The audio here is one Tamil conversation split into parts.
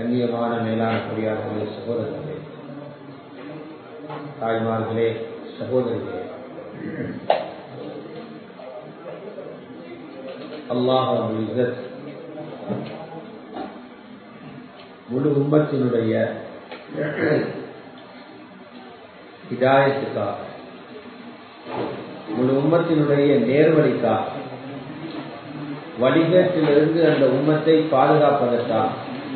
கண்ணியமான மேலான பெரியார்களே சகோதரர்களே தாய்மார்களே சகோதரிகளே அல்லாஹ் இஸ்ஸத் முழு உம்மத்தினுடைய ஹிதாயத்துக்காக முழு உம்மத்தினுடைய நேர்வழிக்காக வழிகேட்டிலிருந்து அந்த உம்மத்தை பாதுகாப்பதற்காக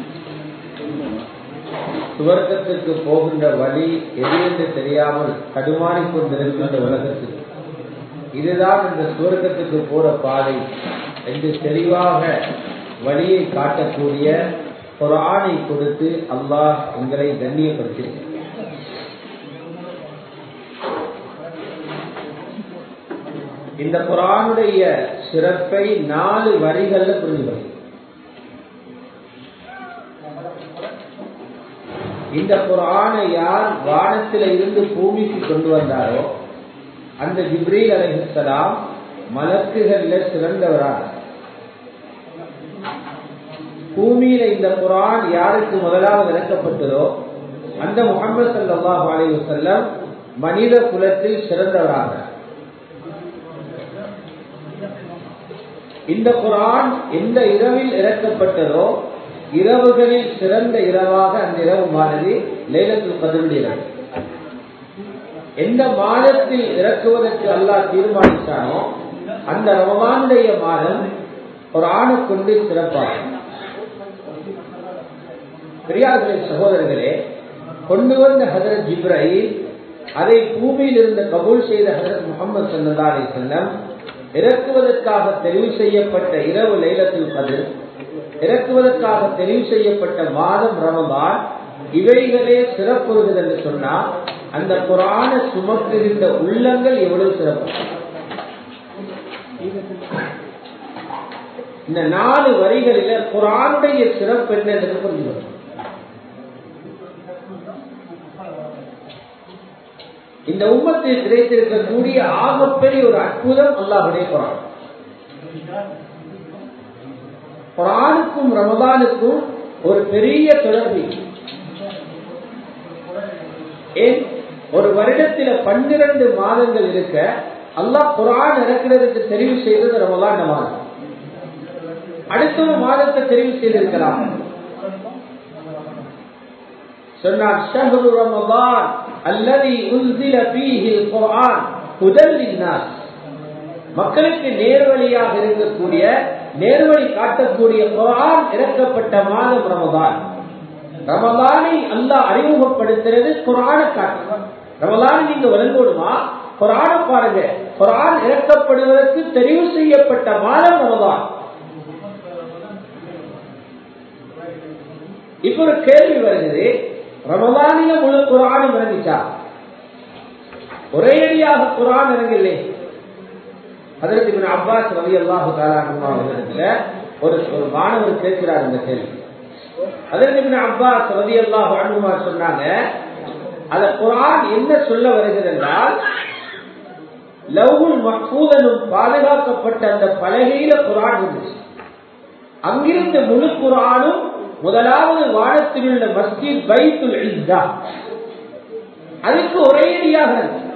சுவர்க்கத்திற்கு போகின்ற வழி எது என்று தெரியாமல் தடுமாறிக் கொண்டிருக்கின்ற உலகத்தில் இதுதான் இந்த சுவர்க்கத்துக்கு போற பாதை என்று தெளிவாக வழியை காட்டக்கூடிய ஒரு ஆணை கொடுத்து அல்லாஹ் எங்களை கண்ணியப்படுத்தியிருக்கிறார் இந்த குரானுடைய சிறப்பை நாலு வரிகள்ல புரிஞ்சு இந்த குரானை யார் வானத்தில இருந்து பூமிக்கு கொண்டு வந்தாரோ அந்த ஜிப்ரீல் அலைஹிஸ்ஸலாம் மலக்குகள்ல சிறந்தவராக பூமியில இந்த குரான் யாருக்கு முதலாவது இறக்கப்பட்டதோ அந்த முகமது சல்லாஹ் அலைஹி வஸல்லம் மனித குலத்தில் சிறந்தவராக இந்த குரான் எந்த இரவில் இறக்கப்பட்டதோ இரவுகளில் சிறந்த இரவாக அந்த இரவு மாறி லேலத்தில் கதருடைய இரவு எந்த மாதத்தில் இறக்குவதற்கு அல்லாஹ் தீர்மானித்தானோ அந்த ரமவானுடைய மாதம் ஒரு ஆணு கொண்டு சிறப்பாகும் பெரியார்களே சகோதரர்களே கொண்டு வந்த ஹதரத் ஜிப்ராஹிம் அதை பூமியில் இருந்த கபூல் செய்த ஹதரத் முகமது சல்லா அலி செல்லம் இறக்குவதற்காக தெரிவு செய்யப்பட்ட இரவு லைலத்தில் கதிர் இறக்குவதற்காக தெரிவு செய்யப்பட்ட மாதம் ரமதான் இவைகளே சிறப்புறுகிறது என்று சொன்னால் அந்த குரான சுமக்குகின்ற உள்ளங்கள் எவ்வளவு சிறப்பு இந்த நாலு வரிகளில குரானுடைய சிறப்பு என்ன என்று புரிஞ்சு இந்த உம்மத்தில் கிடைத்திருக்கக்கூடிய ஆகப்பெரிய ஒரு அற்புதம் அல்லாஹுடைய குரான் குரானுக்கும் ரமதானுக்கும் ஒரு பெரிய தொடர்பு ஏன் ஒரு வருடத்தில பன்னிரண்டு மாதங்கள் இருக்க அல்லாஹ் குரான் இறக்கிறதுக்கு தெரிவு செய்தது ரமதான் மாதம் அடுத்த ஒரு மாதத்தை தெரிவு செய்திருக்கலாம் சொன்னார் ஷஹரு ரமதான் அல்லது உன்சில பீஹில் குர்ஆன் முதல் மக்களுக்கு நேர்வழியாக இருக்கக்கூடிய நேர்வழி காட்டக்கூடிய குரான் இறக்கப்பட்ட மாதம் ரமதான் ரமதானை அல்லாஹ் அறிமுகப்படுத்துறது குரான காட்டு ரமதானை நீங்க வழங்கணுமா குரான பாருங்க குரான் இறக்கப்படுவதற்கு தெரிவு செய்யப்பட்ட மாதம் ரமதான் இப்ப ஒரு கேள்வி வருகிறது ரமதானில முழு குரானும் இறங்கிச்சா ஒரே அடியாக குரான் இறங்கலே அதற்கு இவன் அப்பாஸ் ரவி அல்லாஹு தாலாஇடத்துல ஒரு ஒரு மாணவர் கேட்கிறார் இந்த கேள்வி அதற்கு இவன் அப்பாஸ் ரவி அல்லாஹு அனுமார் சொன்னாங்க அத குரான் என்ன சொல்ல வருகிறது என்றால் லவ்வுல் மக்கூதனும் பாதுகாக்கப்பட்ட அந்த பலகையில குரான் இருந்துச்சு அங்கிருந்த முழு குரானும் முதலாவது வானத்தில் உள்ள மஸ்ஜித் பைத்துல் இஸ்தா அதுக்கு ஒரேடியாக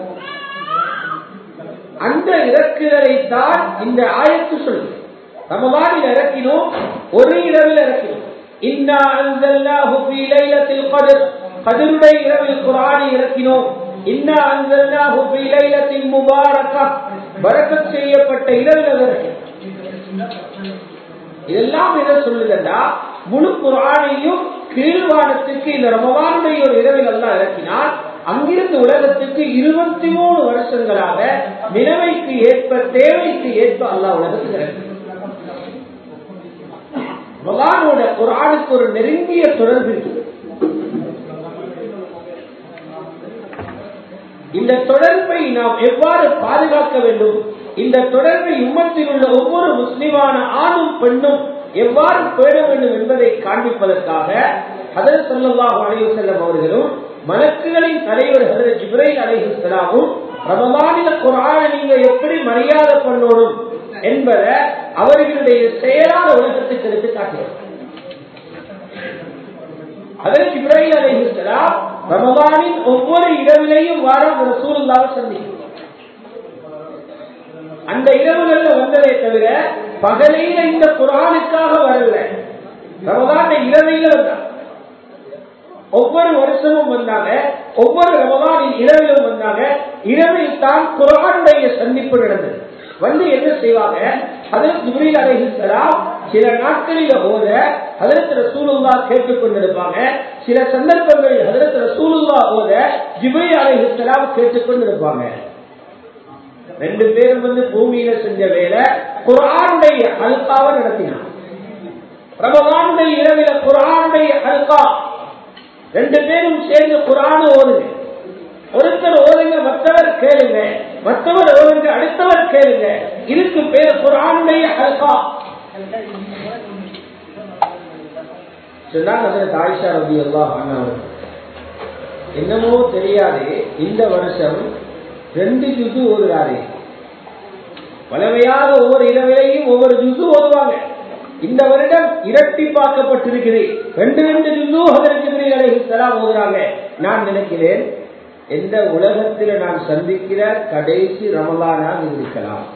அந்த இறக்குதலை தான் இந்த ஆயத்து சொல்லு ரமதானில் இறக்கினோம் ஒரு இரவில் இறக்கினோம் இன்னா அன்சல்லாஹு ஃபீ லைலத்தில் கத்ர் கத்ருடைய இரவில் குர்ஆனை இறக்கினோம் இன்னா அன்சல்லாஹு ஃபீ லைலத்தின் முபாரக்கா பரக்கத் செய்யப்பட்ட இரவில் இறக்கினோம் இதெல்லாம் எதை சொல்லுதுன்னா முழு குரானையும் கீழ்வானத்துக்கு இந்த ரமவானுடைய ஒரு இரவில் எல்லாம் இறக்கினால் அங்கிருந்து உலகத்துக்கு இருபத்தி மூணு வருஷங்களாக நிலைமைக்கு ஏற்ப தேவைக்கு ஏற்ப அல்லா உலகத்துக்கு இறக்கி ரமவானோட குரானுக்கு ஒரு நெருங்கிய தொடர்பு இருக்குது இந்த தொடர்பை நாம் எவ்வாறு பாதுகாக்க வேண்டும் இந்த தொடர்பை உம்மத்தில் உள்ள ஒவ்வொரு முஸ்லிமான ஆணும் பெண்ணும் எவ்வாறு பேண வேண்டும் என்பதை காண்பிப்பதற்காக ஹதரத் சல்லாஹு அலைஹி செல்லம் அவர்களும் மலக்குகளின் தலைவர் ஹதரத் ஜிப்ரைல் அலைஹி சலாமும் ரமலானில குரானை நீங்க எப்படி மரியாதை பண்ணணும் என்பதை அவர்களுடைய செயலான உலகத்துக்கு எடுத்து காட்டுவார் அதற்கு இப்ராஹிம் அலைஹிஸ்ஸலாம் ரமலானின் ஒவ்வொரு இரவிலையும் வாரம் ரசூலுல்லாவை சந்திக்கும் அந்த இரவுகள்ல வந்ததே தவிர பகலையில இந்த குரானுக்காக வரல ரமலான் இரவையில வந்தாங்க ஒவ்வொரு வருஷமும் வந்தாங்க ஒவ்வொரு ரமலானின் இரவிலும் வந்தாங்க இரவில் தான் குரானுடைய சந்திப்பு நடந்தது வந்து என்ன செய்வாங்க அதற்கு ஜிப்ரீல் அலைஹிஸ்ஸலாம் சில நாட்களில ஓத ஹதரத் ரசூலுல்லா கேட்டுக் கொண்டிருப்பாங்க சில சந்தர்ப்பங்களில் ஹதரத் ரசூலுல்லா ஓத ஜிப்ரீல் அலைஹிஸ்ஸலாம் கேட்டுக் கொண்டிருப்பாங்க ரெண்டு பேரும் வந்து பூமியில செஞ்ச வேலை குரானுடைய அல்காவை நடத்தினான் ரமலானுடைய இரவில குரானுடைய அல்கா ரெண்டு பேரும் சேர்ந்து குரான ஓதுங்க ஒருத்தர் ஓதுங்க மற்றவர் கேளுங்க மற்றவர் ஓதுங்க அடுத்தவர் கேளுங்க இதுக்கு பேர் குரானுடைய அல்கா சொன்னாங்க அதில் தாய்ஷா ரபி எல்லாம் என்னமோ தெரியாது இந்த வருஷம் ரெண்டு ஜுசு ஓதுறாரு பழமையாக ஒவ்வொரு இரவிலையும் ஒவ்வொரு ஜுசு ஓதுவாங்க இந்த வருடம் இரட்டி பார்க்கப்பட்டிருக்குது ரெண்டு ரெண்டு ஜுசு ஹதரத் ஓதுறாங்க நான் நினைக்கிறேன் எந்த உலகத்தில் நான் சந்திக்கிற கடைசி ரமலானாக இருக்கலாம்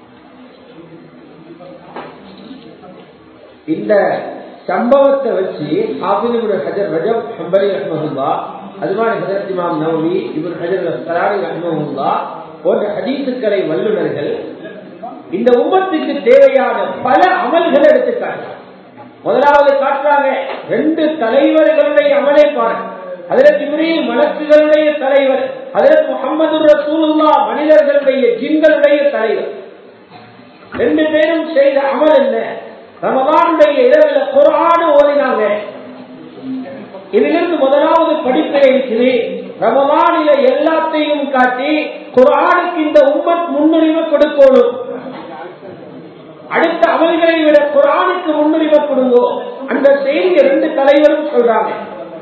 இந்த சம்பவத்தை வச்சு ஹாஃபில் ஹஜர் ரஜப் ஹம்பரி ரஹ்மஹுல்லா அது மாதிரி ஹஜரத் இமாம் நவமி இவர் ஹஜர் அஸ்கலாரி ரஹ்மஹுல்லா போன்ற ஹதீசுக்கலை வல்லுநர்கள் இந்த உம்மத்துக்கு தேவையான பல அமல்களை எடுத்து காட்டுறாங்க முதலாவது காட்டுறாங்க ரெண்டு தலைவர்களுடைய அமலை பாருங்க அதற்கு இவரையும் மலக்குகளுடைய தலைவர் அதற்கு முகமது ரசூலுல்லா மனிதர்களுடைய ஜின்களுடைய தலைவர் ரெண்டு பேரும் செய்த அமல் என்ன ரமலானுடைய இரவில் குரான ஓதினாங்க இதிலிருந்து முதலாவது படிப்பினை இருக்குது ரமலானில எல்லாத்தையும் காட்டி குரானுக்கு இந்த உம்மத் முன்னுரிமை கொடுக்கணும் அடுத்த அமல்களை விட குரானுக்கு முன்னுரிமை கொடுங்கோ அந்த செய்தியை ரெண்டு தலைவரும் சொல்றாங்க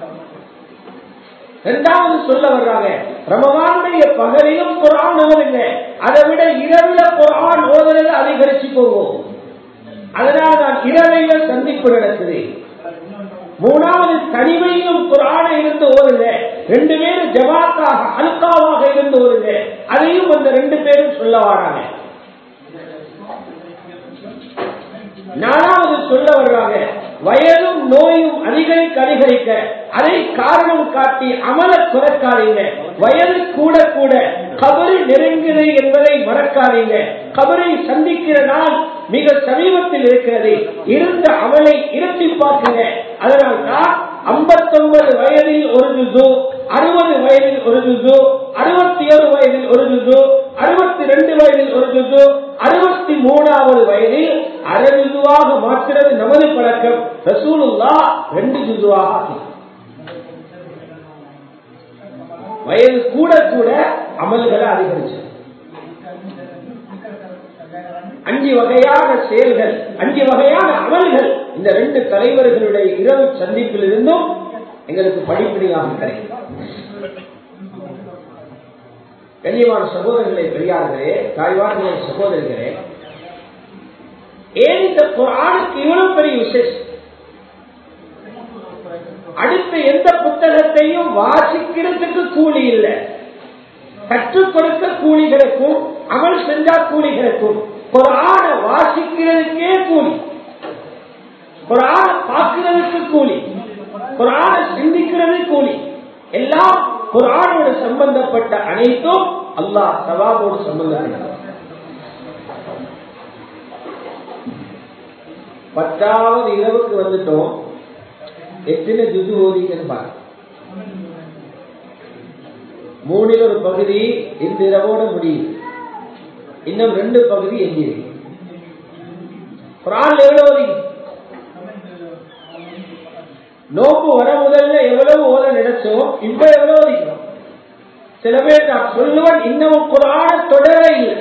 இரண்டாவது சொல்ல வர்றாங்க ரமவானுடைய பகலிலும் குரான் ஓதுங்க அதை விட இரவுல குரான் ஓதுறது அதிகரிச்சு போகும் அதனால நான் இரவையில சந்திப்பு நடக்குது மூணாவது தனிமையிலும் குரான இருந்து ஓதுங்க ரெண்டு பேரும் ஜவாத்தாக அல்காவாக இருந்து ஓதுங்க அதையும் அந்த ரெண்டு பேரும் சொல்ல வராங்க நாலாவது சொல்ல வர்றாங்க வயதும் நோயும் அதிகரிக்க அதிகரிக்க அதை காரணம் காட்டி அமல குறைக்காதீங்க வயது கூட கூட கபரு நெருங்குது என்பதை மறக்காதீங்க கபரை சந்திக்கிற நாள் மிக சமீபத்தில் இருக்கிறது இருந்த அமலை இரட்டி பார்க்குங்க அதனால் தான் ஐம்பத்தொன்பது வயதில் ஒரு ஜுசு அறுபது வயதில் ஒரு ஜுசு அறுபத்தி ஒரு வயதில் ஒரு ஜுசு அறுபத்தி ரெண்டு வயதில் ஒரு ஜுசு அறுபத்தி மூணாவது வயதில் அரை ஜுசுவாக மாற்றுறது நமது பழக்கம் ரசூலுல்லா ரெண்டு ஜுசுவாக ஆக்கி வயது கூட கூட அமல்களை அதிகரிச்சு அஞ்சு வகையான செயல்கள் அஞ்சு வகையான அமல்கள் இந்த ரெண்டு தலைவர்களுடைய இரவு சந்திப்பில் இருந்தும் எங்களுக்கு படிப்படியாக கிடைக்கும் கண்ணியமான சகோதரர்களே பெரியார்களே தாய்வார்களே சகோதரர்களே ஏன் இந்த குரானுக்கு இவ்வளவு பெரிய விசேஷம் அடுத்த எந்த புத்தகத்தையும் வாசிக்கிறதுக்கு கூலி இல்லை கற்றுக் கொடுக்க கூலி கிடைக்கும் அமல் செஞ்சா கூலி கிடைக்கும் குரான வாசிக்கிறதுக்கே கூலி குரான பார்க்கிறதுக்கு கூலி குரான சிந்திக்கிறது கூலி எல்லாம் குரானோடு சம்பந்தப்பட்ட அனைத்தும் அல்லாஹ் சவாபோடு சம்பந்தப்பட்டது பத்தாவது இரவுக்கு வந்துட்டோம் எத்தனை ஜுது ஓதிக்கன்னு பாருங்க மூணில் ஒரு பகுதி இந்த இரவோட முடியுது இன்னும் ரெண்டு பகுதி எஞ்சிருக்கு குரான் எவ்வளவு ஓதி நோக்கு வர முதல்ல எவ்வளவு ஓத நினைச்சோம் இப்ப எவ்வளவு ஓதிக்கிறோம் சில பேர் நான் சொல்லுவன் இன்னும் குரான தொடரவே இல்லை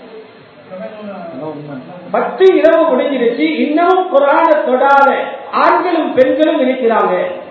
பத்து இரவு முடிஞ்சிருச்சு இன்னமும் குரான தொடாத ஆண்களும் பெண்களும் இருக்கிறாங்க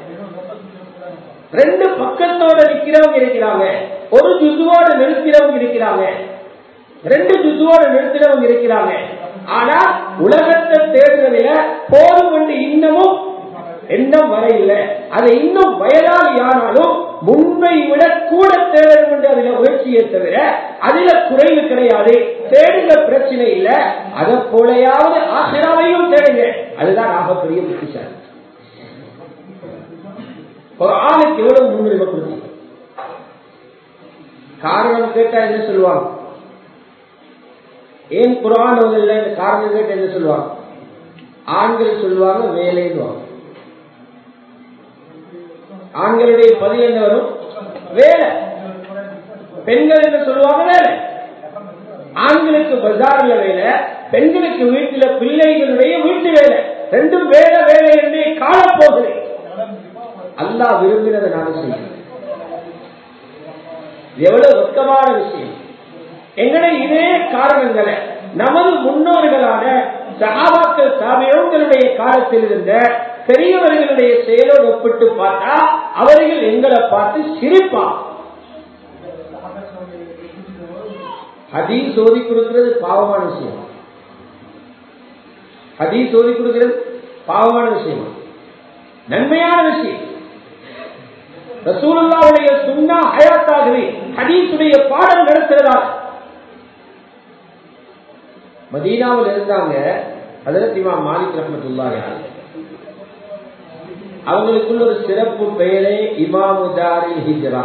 ரெண்டு பக்கத்தோட நிக்கிறவங்க இருக்கிறாங்க ஒரு ஜுசுவோட நிறுத்தினவங்க இருக்கிறாங்க ரெண்டு ஜுசுவோட நிறுத்தினவங்க இருக்கிறாங்க ஆனா உலகத்தை தேடுறதுல போதும் என்று இன்னமும் எண்ணம் வர இல்லை அதை இன்னும் வயதாளியானாலும் முன்பை விட கூட தேட வேண்டும் அதுல முயற்சியை தவிர அதுல குறைவு கிடையாது தேடுங்க பிரச்சனை இல்ல அதை போலையாவது ஆசிராவையும் தேடுங்க அதுதான் ஆகப்பெரிய புத்திசாலி ஒரு ஆளுக்கு எவ்வளவு முன்னுரிமை கொடுத்து காரணம் கேட்டா என்ன சொல்லுவாங்க ஏன் குரான் இல்லை காரணம் கேட்டு என்ன சொல்லுவாங்க ஆண்கள் சொல்லுவாங்க வேலைன்னு ஆண்களுடைய பதில் என்ன வரும் வேலை பெண்கள் என்ன சொல்லுவாங்க வேலை ஆண்களுக்கு பஜார்ல வேலை பெண்களுக்கு வீட்டுல பிள்ளைகளுடைய வீட்டு வேலை ரெண்டும் வேலை வேலை என்றே காணப்போகுது அல்லா விரும்பினதை நான் செய்ய எவ்வளவு வெக்கமான விஷயம் எங்கட இதே காரணங்களை நமது முன்னோர்களான சகாபாக்கள் சாமியோங்களுடைய காலத்தில் இருந்த பெரியவர்களுடைய செயலோடு ஒப்பிட்டு பார்த்தா அவர்கள் எங்களை பார்த்து சிரிப்பா ஹதீஸ் சோதி கொடுக்கிறது பாவமான விஷயம் ஹதீஸ் சோதி கொடுக்கிறது பாவமான விஷயம் நன்மையான விஷயம் ரசூலுல்லாவுடைய சுண்ணா ஹயாத்தாகவே ஹதீஸுடைய பாடம் நடத்துறதா மதீனாவில் இருந்தாங்க அதற்கு இமாம் மாலிக் ரஹமத்துல்லா அவங்களுக்குள்ள ஒரு சிறப்பு பெயரே இமாமுதாரி ஹிஜ்ரா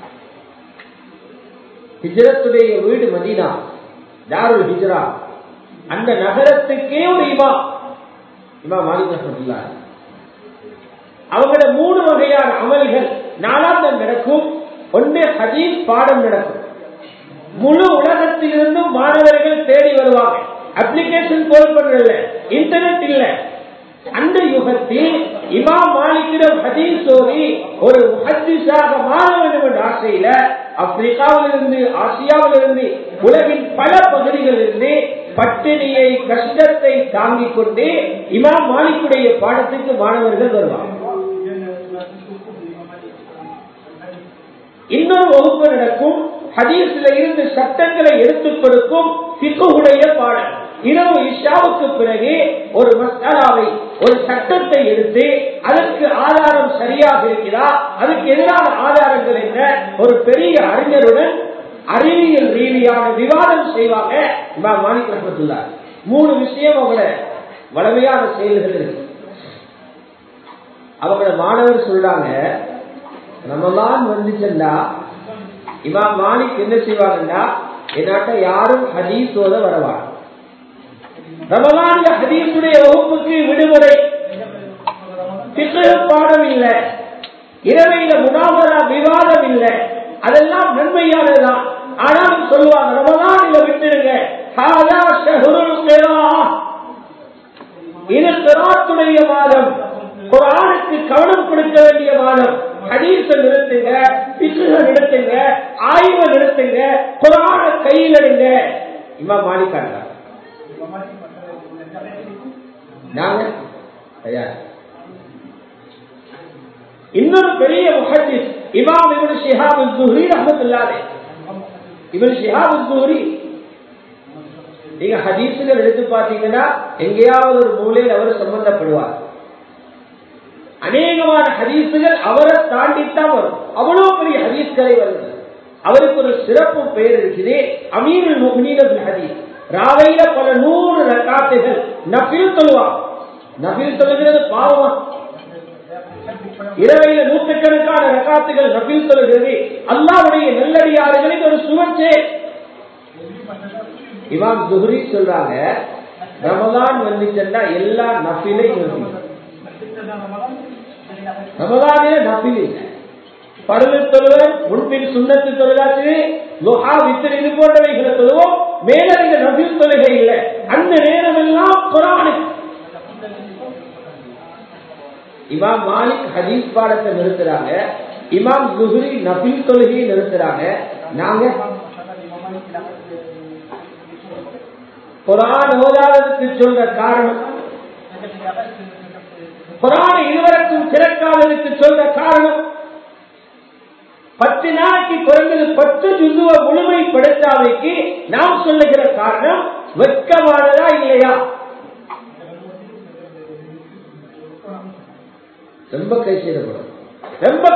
ஹிஜ்ரத்துடைய வீடு மதீனா தாருல் ஹிஜ்ரா அந்த நகரத்துக்கே ஒரு இமாம் இமாம் மாலிக் ரஹமத்துல்லா அவங்களோட மூணு வகையான அமல்கள் நாளாந்தம் நடக்கும் ஒன்று ஹதீஸ் பாடம் நடக்கும் முழு உலகத்திலிருந்தும் மாணவர்கள் தேடி வருவாங்க அப்ளிகேஷன் போல் பண்றல இன்டர்நெட் இல்ல அந்த யுகத்தில் இமாம் மாலிக்கிடம் ஹதீஸ் சோதி ஒரு முஹத்திஸாக மாற வேண்டும் என்ற ஆசையில ஆப்பிரிக்காவிலிருந்து ஆசியாவிலிருந்து உலகின் பல பகுதிகளில் இருந்து பட்டினியை கஷ்டத்தை தாங்கிக் கொண்டு இமாம் மாலிக்குடைய பாடத்துக்கு மாணவர்கள் வருவாங்க இன்னொரு வகுப்பு நடக்கும் ஹதீஸ்ல இருந்து சட்டங்களை எடுத்துக் கொடுக்கும் சிக்குடைய பாடம் இரவு இஷாவுக்கு பிறகு ஒரு மசாலாவை ஒரு சட்டத்தை எடுத்து அதற்கு ஆதாரம் சரியாக இருக்கிறா அதுக்கு எதிரான ஆதாரங்கள் என்ற ஒரு பெரிய அறிஞருடன் அறிவியல் ரீதியான விவாதம் செய்வாங்க இமாம் மாணிக் ரஹமத்துல்லார் மூணு விஷயம் அவங்கள வளமையான செயல்கள் இருக்கு அவங்கள மாணவர் சொல்றாங்க ரமலான் வந்துச்சுண்டா இமாம் மாலிக் என்ன செய்வாங்கன்னா என்னாட்ட யாரும் ஹதீஸ் ஓத வரவா ரமலான் ஹதீஸுடைய வகுப்புக்கு விடுமுறை பாடம் இல்லை இரவையில முனாவரா விவாதம் இல்லை அதெல்லாம் நன்மையானதுதான் ஆனாலும் சொல்லுவாங்க ரமலான் விட்டுருங்க இது கிராத்துடைய மாதம் குரானுக்கு கவனம் கொடுக்க வேண்டிய மாதம் ஹதீச நிறுத்துங்க பிசுக நிறுத்துங்க ஆய்வை நிறுத்துங்க குரான கையில் எடுங்க இம்மா மாணிக்காங்க நாங்க தயார் இன்னொரு பெரிய முஹத்திஸ் இமாம் இவன் ஷிஹாப் ஜுஹரி ரஹமத்துல்லாதே இவன் ஷிஹாப் ஜுஹரி நீங்க ஹதீசுகள் எடுத்து பார்த்தீங்கன்னா எங்கேயாவது ஒரு மூலையில் அவர் சம்பந்தப்படுவார் அநேகமான ஹதீசுகள் அவரை தாண்டித்தான் வரும் அவ்வளவு பெரிய ஹதீஸ்களை வருது அவருக்கு ஒரு சிறப்பு பெயர் இருக்குது அமீருல் முஹ்னீன் ஹதீஸ் ராவையில பல நூறு ரக்காத்துகள் நபில் சொல்லுவார் நபில் சொல்லுகிறது பாவமா இரவையில நூற்றுக்கணக்கான ரக்காத்துகள் நபில் சொல்லுகிறது அல்லாவுடைய நல்லடியாறுகளின் ஒரு சுமச்சே இமாம் துஹரி சொல்றாங்க ரமலான் வந்துச்சுன்னா எல்லா நபிலையும் ரமலானே நபில் இல்லை பருவ தொழுவர் முன்பின் சுண்ணத்து தொழிலாச்சு லொஹா வித்தர் இது போன்றவைகளை தொழுவோம் மேல இந்த நபில் தொழுகை இல்லை அந்த நேரம் எல்லாம் குரானு இமாம் மாலிக் ஹதீஸ் பாடத்தை நிறுத்துறாங்க இமாம் குஹரி நபில் தொழுகையை நிறுத்துறாங்க நாங்க குரான் ஓதாததுக்கு சொல்ற காரணம் குரான் இதுவரைக்கும் திறக்காததுக்கு சொல்ற காரணம் பத்து நாளைக்கு குறைந்தது பத்து ஜுதுவ முழுமைப்படுத்தாதைக்கு நாம் சொல்லுகிற காரணம் வெட்கமானதா இல்லையா ரொம்ப கை செய்யப்படும்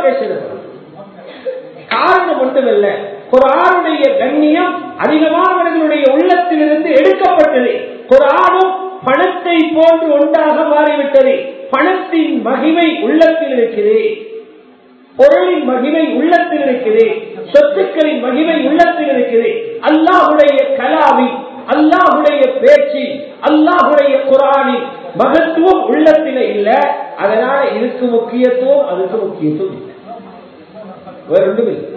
பேசுகிறது காரணம் ஒன்றுமல்ல குரானுடைய கண்ணியம் அதிகமானவர்களுடைய உள்ளத்திலிருந்து எடுக்கப்பட்டது குரானும் பணத்தை போன்று ஒன்றாக மாறிவிட்டது பணத்தின் மகிமை உள்ளத்தில் இருக்குது பொருளின் மகிமை உள்ளத்தில் இருக்குது சொத்துக்களின் மகிமை உள்ளத்தில் இருக்குது அல்லாஹுடைய கலாவி அல்லாஹுடைய பேச்சு அல்லாஹுடைய குரானின் மகத்துவம் உள்ளத்தில் இல்ல அதனால இதுக்கு முக்கியத்துவம் அதுக்கு முக்கியத்துவம் இல்லை வேற ஒன்றும் இல்லை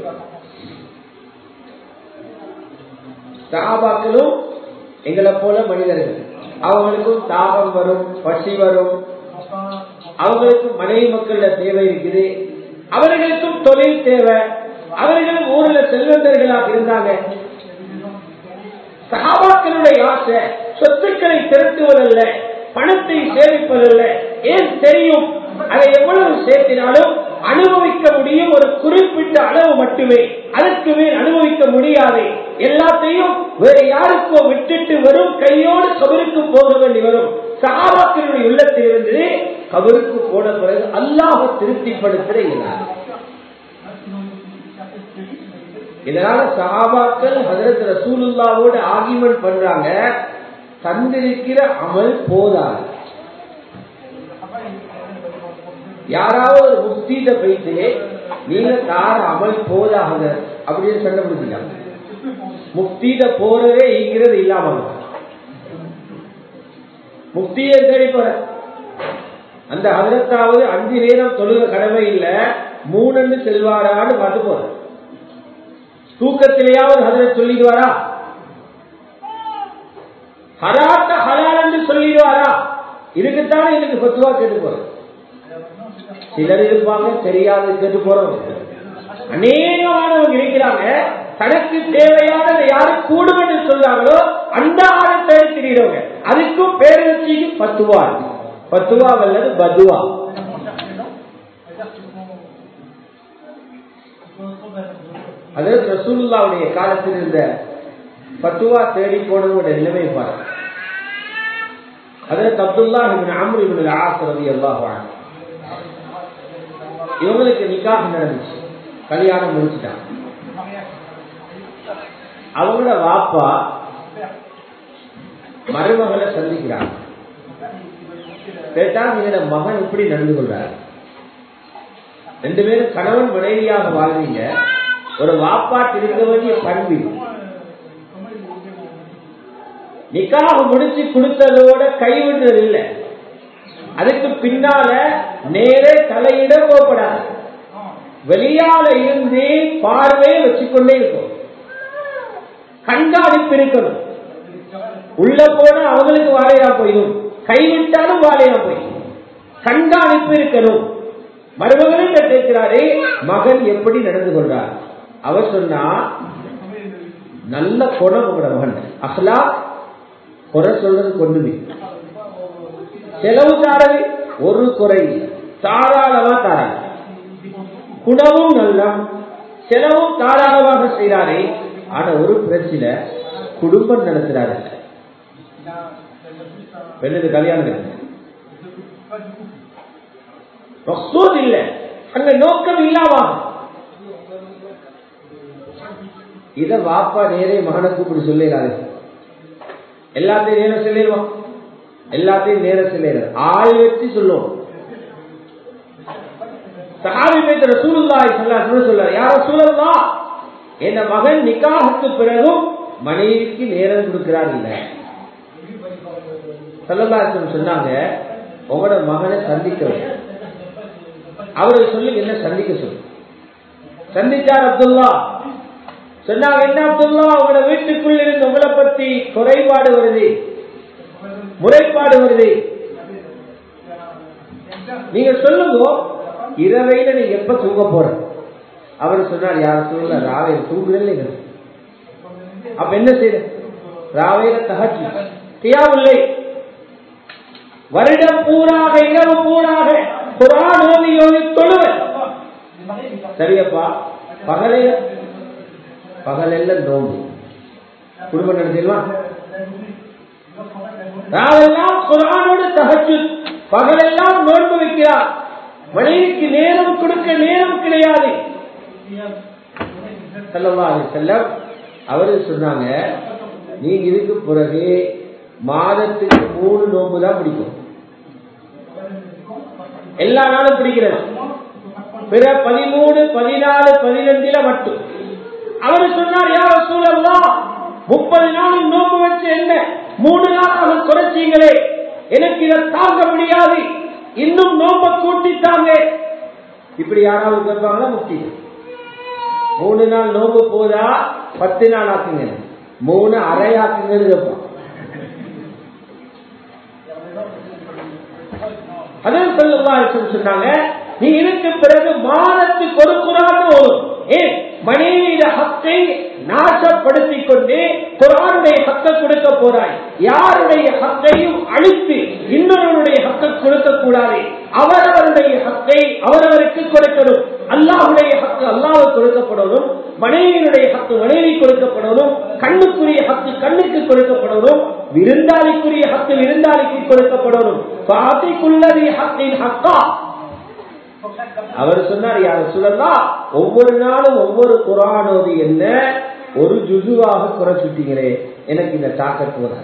சகாபாக்களும் எங்களை போல மனிதர்கள் அவங்களுக்கும் தாகம் வரும் பசி வரும் அவங்களுக்கும் மனைவி மக்கள்ல தேவை இருக்குது அவர்களுக்கும் தொழில் தேவை அவர்களும் ஊர்ல செல்வந்தர்களாக இருந்தாங்க சகாபாக்களுடைய ஆசை சொத்துக்களை திரட்டுவதல்ல பணத்தை சேமிப்பதல்ல ஏன் தெரியும் அதை எவ்வளவு சேர்த்தினாலும் அனுபவிக்க முடியும் ஒரு குறிப்பிட்ட அளவு மட்டுமே அதற்கு மேல் அனுபவிக்க முடியாது எல்லாத்தையும் வேற யாருக்கோ விட்டுட்டு வரும் கையோடு கபருக்கு போக வேண்டி வரும் சகாபாக்களுடைய உள்ளத்தில் இருந்து கபருக்கு போன பிறகு அல்லாஹ் திருப்திப்படுத்துற இயலாது இதனால சஹாபாக்கள் ஹதரத் ரசூலுல்லாவோட ஆகிமெண்ட் பண்றாங்க தந்திருக்கிற அமல் போதாது யாராவது ஒரு முஃப்திட்ட போயிட்டு நீங்க தார அமல் போதாகுத அப்படின்னு சண்டை பிடிச்சிக்கலாம் முஃப்திட்ட போறதே ஈங்கிறது இல்லாம முஃப்தியை தேடி போற அந்த ஹதரத்தாவது அஞ்சு நேரம் தொழுக கடமை இல்ல மூணுன்னு செல்வாரான்னு பார்த்து போற தூக்கத்திலேயாவது ஹதரத் சொல்லிடுவாரா ஹராத்த ஹலால் என்று சொல்லிடுவாரா இதுக்குத்தானே எனக்கு பத்துவா கேட்டு போறேன் சிலர் இருப்பாங்க தெரியாது கேட்டு போறவங்க அநேகமானவங்க இருக்கிறாங்க தனக்கு தேவையானதை யாரு கூடும் என்று சொல்றாங்களோ அந்த ஆழத்தை தெரியுறவங்க அதுக்கும் பேர் வச்சுக்கு பத்துவா பத்துவா அல்லது பதுவா அதாவது ரசூல்லாவுடைய காலத்தில் இருந்த பத்துவா தேடி போனவங்களுடைய நிலைமை பாருங்க அதற்கு அப்துல்லா இவன் அம்ரு இவன் ஆசிரதி எல்லாம் இவங்களுக்கு நிக்காக நடந்துச்சு கல்யாணம் முடிச்சுட்டாங்க அவங்களோட வாப்பா மருமகளை சந்திக்கிறாங்க கேட்டா நீங்க மகன் இப்படி நடந்து கொள்றாரு ரெண்டு பேரும் கணவன் மனைவியாக வாழ்றீங்க ஒரு வாப்பாட்டு இருக்க வேண்டிய பண்பு நிக்காக முடிச்சு கொடுத்ததோட கைவிடுறது இல்லை அதுக்கு பின்னால நேரே தலையிட போகப்படாது வெளியால இருந்து பார்வையை வச்சுக்கொண்டே இருக்கும் கண்காணிப்பு இருக்கணும் உள்ள போன அவங்களுக்கு வாழையா போயிடும் கைவிட்டாலும் வாழையா போயிடும் கண்காணிப்பு இருக்கணும் மருமகனும் கேட்கிறாரே மகன் எப்படி நடந்து கொள்றார் அவர் சொன்னா நல்ல குணம் உங்களோட மகன் அஹ்லா குறை சொல்றது கொண்டுமே செலவு தாரது ஒரு குறை தாராளமா தாராங்க குணமும் நல்ல செலவும் தாராளமாக செய்கிறாரே ஆனா ஒரு பிரச்சனை குடும்பம் நடத்துறாரு பெண்ணுக்கு கல்யாணம் மக்சூத் இல்ல அங்க நோக்கம் இல்லாம இத வாப்பா நேரே மகனை கூப்பிட்டு சொல்லிடாரு எல்லாத்தையும் நேரம் சொல்லிடுவான் எல்லாத்தையும் நேரம் சொல்லிடுற ஆள் வச்சு சொல்லுவோம் சஹாபி பேத்த ரசூலுல்லாஹி ஸல்லல்லாஹு அலைஹி சொல்றார் யா ரசூலல்லாஹ் என் மகன் நிக்காஹுக்கு பிறகும் மனைவிக்கு நேரம் கொடுக்கிறார் இல்ல ஸல்லல்லாஹு சொன்னாங்க உங்களோட மகனை சந்திக்க அவரை சொல்லி என்ன சந்திக்க சொல்லு சந்திச்சார் அப்துல்லா சொன்னாங்க என்ன அப்துல்லா உங்களோட வீட்டுக்குள் இருந்து உங்களை பத்தி குறைபாடு வருது முறைப்பாடு வருது நீங்க சொல்லுங்க இரவையில நீங்க எப்ப தூங்க போற அவர் சொன்னார் யார் சொல்லல ராவையில தூங்குறேன் அப்ப என்ன செய்யற ராவையில தகச்சு தியாவில்லை வருடம் பூராக இரவு பூராக குரான் ஓதி ஓதி தொழுவன் சரியப்பா பகலையில பகலெல்லாம் நோம்பு குடும்பம் நடத்திடுவா ராவெல்லாம் குரானோடு தகச்சு பகலெல்லாம் நோன்பு வைக்கிறார் மனைவிக்கு நேரம் கொடுக்க நேரம் கிடையாது கிடையாது செல்லம் அவரு சொன்னாங்க நீங்க இதுக்கு பிறகு மாதத்துக்கு மூணு நோம்பு தான் பிடிக்கும் எல்லா நாளும் பிடிக்கிறது பிற பதிமூணு பதினாலு பதினஞ்சுல மட்டும் அவரு சொன்னார் யார சூழல்லா முப்பது நாளும் நோம்பு வச்சு என்ன மூணு நாளாக குறைச்சீங்களே எனக்கு இதை தாங்க முடியாது இன்னும் நோம்ப கூட்டித்தாங்க இப்படி யாராவது கேட்பாங்களா முக்தி மூணு நாள் நோம்பு போதா பத்து நாள் ஆக்குங்க மூணு அரை ஆக்குங்கன்னு கேட்பான் அதான் சொல்லலாம் சொன்னாங்க நீ இதுக்கு பிறகு மாதத்துக்கு ஒரு குரான் ஓடும் ஏன் மனைவியிட ஹக்கை நாசப்படுத்திக் கொண்டு குரானுடைய ஹக்க கொடுக்க போறாய் யாருடைய ஹக்கையும் அழித்து இன்னொருடைய ஹக்க கொடுக்க கூடாது அவரவருடைய ஹக்கை அவரவருக்கு கொடுக்கணும் அல்லாஹுடைய ஹக்கு அல்லாவுக்கு கொடுக்கப்படணும் மனைவியினுடைய ஹக்கு மனைவி கொடுக்கப்படணும் கண்ணுக்குரிய ஹக்கு கண்ணுக்கு கொடுக்கப்படணும் விருந்தாளிக்குரிய ஹக்கு விருந்தாளிக்கு கொடுக்கப்படணும் பாத்திக்குள்ளது ஹக்கின் ஹக்கா அவர் சொன்னார் யார சொல்லலாம் ஒவ்வொரு நாளும் ஒவ்வொரு குரானோது என்ன ஒரு ஜுசுவாக குறைச்சுட்டீங்களே எனக்கு இந்த தாக்கத்து வராது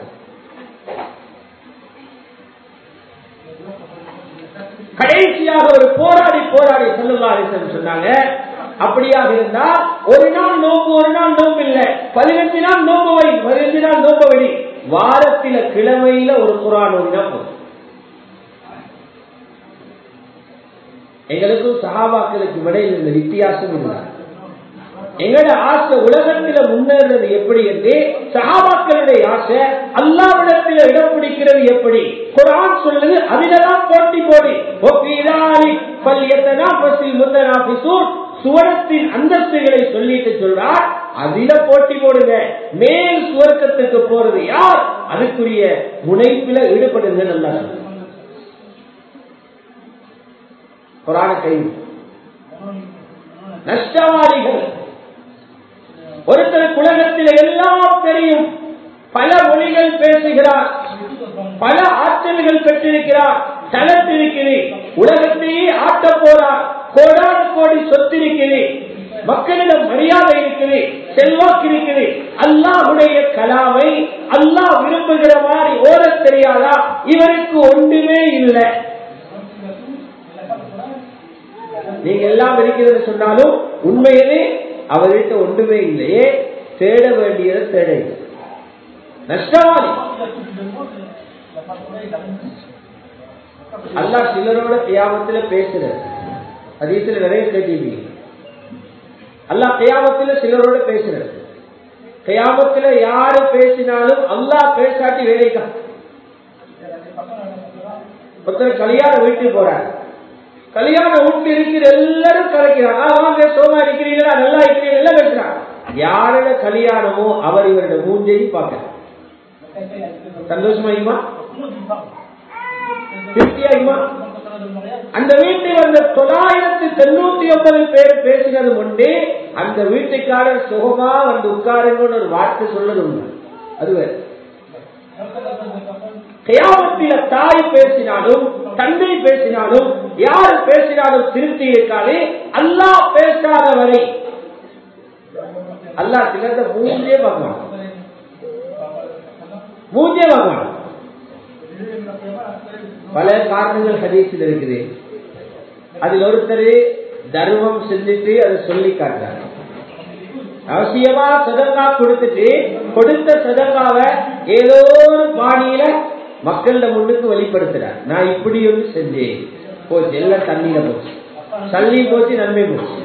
கடைசியாக ஒரு போராடி போராடி செல்லுல்லாரி சொன்னாங்க அப்படியாக இருந்தா ஒரு நாள் நோம்பு ஒரு நாள் நோம்பு இல்ல பதினஞ்சு நாள் நோம்பு வை பதினஞ்சு நாள் நோம்பு வழி வாரத்தில கிழமையில ஒரு குரான் ஓடினா போதும் எங்களுக்கும் சகாபாக்களுக்கு இடையில் இந்த வித்தியாசம் இல்லை எங்களோட ஆசை உலகத்தில முன்னேறது எப்படி என்று சகாபாக்களுடைய ஆசை அல்லாவிடத்தில் இடம் பிடிக்கிறது எப்படி குரான் சொல்லுது அதிலதான் போட்டி போடி சுவரத்தின் அந்தஸ்துகளை சொல்லிட்டு சொல்றார் அதில போட்டி போடுங்க மேல் சுவர்க்கத்துக்கு போறது யார் அதுக்குரிய முனைப்பில ஈடுபடுங்க நல்லா குரான கை நஷ்டவாதிகள் ஒருத்தர் உலகத்தில் எல்லாம் தெரியும் பல மொழிகள் பேசுகிறார் பல ஆற்றல்கள் பெற்றிருக்கிறார் தளத்திருக்கிறது உலகத்தையே ஆட்ட போறார் கோடான கோடி சொத்திருக்கிறது மக்களிடம் மரியாதை இருக்குது செல்வாக்கு இருக்குது அல்லாஹுடைய கலாமை அல்லாஹ் விரும்புகிற மாதிரி ஓட தெரியாதா இவருக்கு ஒன்றுமே இல்லை நீங்க எல்லாம் இருக்கிறது சொன்னாலும் உண்மையிலே அவர்கிட்ட ஒன்றுமே இல்லையே தேட வேண்டியதை தேட நஷ்டவாதி அல்லா சிலரோட கியாமத்துல பேசுறது அதீத்துல நிறைய கேட்டீங்க அல்லா கியாமத்துல சிலரோட பேசுறது கியாமத்துல யாரு பேசினாலும் அல்லா பேசாட்டி வேலைக்கா ஒருத்தர் கல்யாண வீட்டுக்கு போறாரு கல்யாண வீட்டு இருக்கிற எல்லாரும் கலைக்கிறாங்க வாங்க சோமா இருக்கிறீங்களா நல்லா இருக்கிறீங்க எல்லாம் பேசுறாங்க யாரோட கல்யாணமோ அவர் இவரோட மூஞ்சையும் பார்க்க சந்தோஷமாயுமா திருப்தியாயுமா அந்த வீட்டில் வந்த தொள்ளாயிரத்தி தொண்ணூத்தி ஒன்பது பேர் பேசினது முன்னே அந்த வீட்டுக்காரர் சுகமா வந்து உட்காருங்கன்னு ஒரு வார்த்தை சொல்லது உண்டு அதுவே கயாமத்தில தாய் பேசினாலும் தந்தை பேசினாலும் யார் பேசினாலும் திருப்தி இருக்காது அல்லா பேசாத வரை அல்லா சிலந்த மூஞ்சே பகவான் மூஞ்சே பகவான் பல காரணங்கள் ஹதீஸில் இருக்குது அதில் ஒருத்தர் தர்மம் செஞ்சுட்டு அதை சொல்லி காட்டுறாங்க அவசியமா சதங்கா கொடுத்துட்டு கொடுத்த சதங்காவை ஏதோ ஒரு பாணியில மக்கள்கிட்ட முன்னுக்கு வெளிப்படுத்துறார் நான் இப்படி ஒன்று செஞ்சேன் போச்சு எல்லாம் தண்ணியில போச்சு தள்ளி போச்சு நன்மை போச்சு